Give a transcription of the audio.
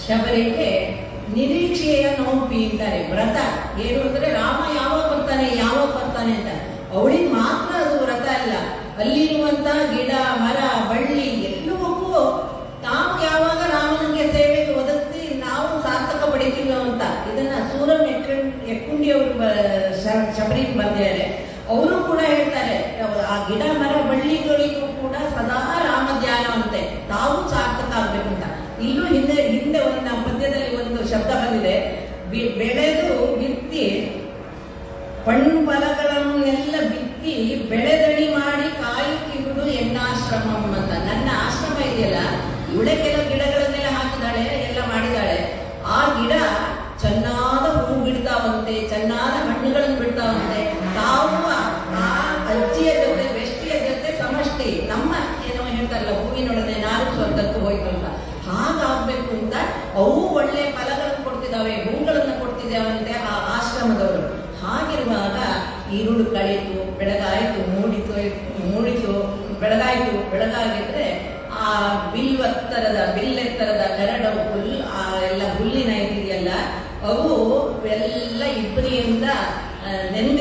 ಶಬರಿಗೆ ನಿರೀಕ್ಷೆಯ ನೋಪಿ ಅಂತಾರೆ ವ್ರತ ಏನು ಅಂದ್ರೆ ರಾಮ ಯಾವಾಗ ಬರ್ತಾನೆ ಯಾವಾಗ ಬರ್ತಾನೆ ಅಂತ ಅವಳಿಗೆ ಮಾತ್ರ ಅದು ವ್ರತ ಅಲ್ಲ ಅಲ್ಲಿರುವಂತ ಗಿಡ ಮರ ಬಳ್ಳಿ ಎಲ್ಲವಕ್ಕೂ ನಾವು ಯಾವಾಗ ರಾಮನಿಗೆ ಸೇವೆಗೆ ಒದಗಿಸಿ ನಾವು ಸಾರ್ಥಕ ಪಡಿತೀವಿ ಅಂತ ಇದನ್ನ ಸೂರಂ ಎಕ್ಕುಂಡಿ ಎಕ್ಕುಂಡಿ ಅವರು ಶಬರಿಗೆ ಬಂದಿದ್ದಾರೆ ಅವರು ಕೂಡ ಹೇಳ್ತಾರೆ ಆ ಗಿಡ ಮರ ಬಳ್ಳಿಗಳಿಗೂ ಕೂಡ ಸದಾ ರಾಮ ಧ್ಯಾನ ಅಂತೆ ತಾವು ಸಾರ್ಥಕ ಆಗ್ಬೇಕು ಅಂತ ಇಲ್ಲೂ ಹಿಂದೆ ಹಿಂದೆ ಒಂದು ನಮ್ಮ ಪದ್ಯದಲ್ಲಿ ಒಂದು ಶಬ್ದ ಬಂದಿದೆ ಬಿ- ಬೆಳೆದು ಬಿತ್ತಿ ಪಣ್ಣು ಫಲಗಳನ್ನೆಲ್ಲ ಬಿತ್ತಿ ಬೆಳೆದಣಿ ಮಾಡಿ ಕಾಯುತ್ತಿರುವುದು ಎನ್ನಾಶ್ರಮಂ ಅಂತ ನನ್ನ ಆಶ್ರಮ ಇದೆಯಲ್ಲ ಇವಳೆ ಕೆಲವು ಗಿಡಗಳನ್ನೆಲ್ಲ ಹಾಕಿದಾಳೆ ಎಲ್ಲ ಮಾಡಿದಾಳೆ ಆ ಗಿಡ ಚೆನ್ನಾದ ಹೂ ಬಿಡ್ತಾವಂತೆ ಚೆನ್ನಾದ ಹಣ್ಣುಗಳನ್ನು ಬಿಡ್ತಾವಂತೆ ತಾವು ಆ ಅಜ್ಜಿಯ ಜೊತೆ ಬೆಷ್ಟಿಯ ಜೊತೆ ಸಮಷ್ಟಿ ನಮ್ಮ ಏನೋ ಹೇಳ್ತಾರಲ್ಲ ಹೂವಿನೊಡನೆ ನಾಲ್ಕು ಸ್ವರ್ಗಕ್ಕೆ ಹೋಯ್ತು ಅಂತ ಹಾಗಾಗ್ಬೇಕು ಅಂತ ಅವು ಒಳ್ಳೆ ಫಲಗಳನ್ನು ಕೊಡ್ತಿದ್ದಾವೆ ಹೂಗಳನ್ನು ಕೊಡ್ತಿದ್ದಾವಂತೆ ಆ ಆಶ್ರಮದವರು ಹಾಗಿರುವಾಗ ಈರುಳು ಕಳೀತು ಬೆಳಗಾಯಿತು ಮೂಡಿತು ಮೂಡಿತು ಬೆಳಗಾಯಿತು ಬೆಳಗಾಗಿದ್ರೆ ಆ ಬಿಲ್ವತ್ತರದ ಬಿಲ್ಲೆತ್ತರದ ಕರಡ ಹುಲ್ ಆ ಎಲ್ಲ ಹುಲ್ಲಿನ ಇದಿದೆಯಲ್ಲ ಅವು ಎಲ್ಲ ಇಬ್ಬರಿಯಿಂದ ನೆಂದು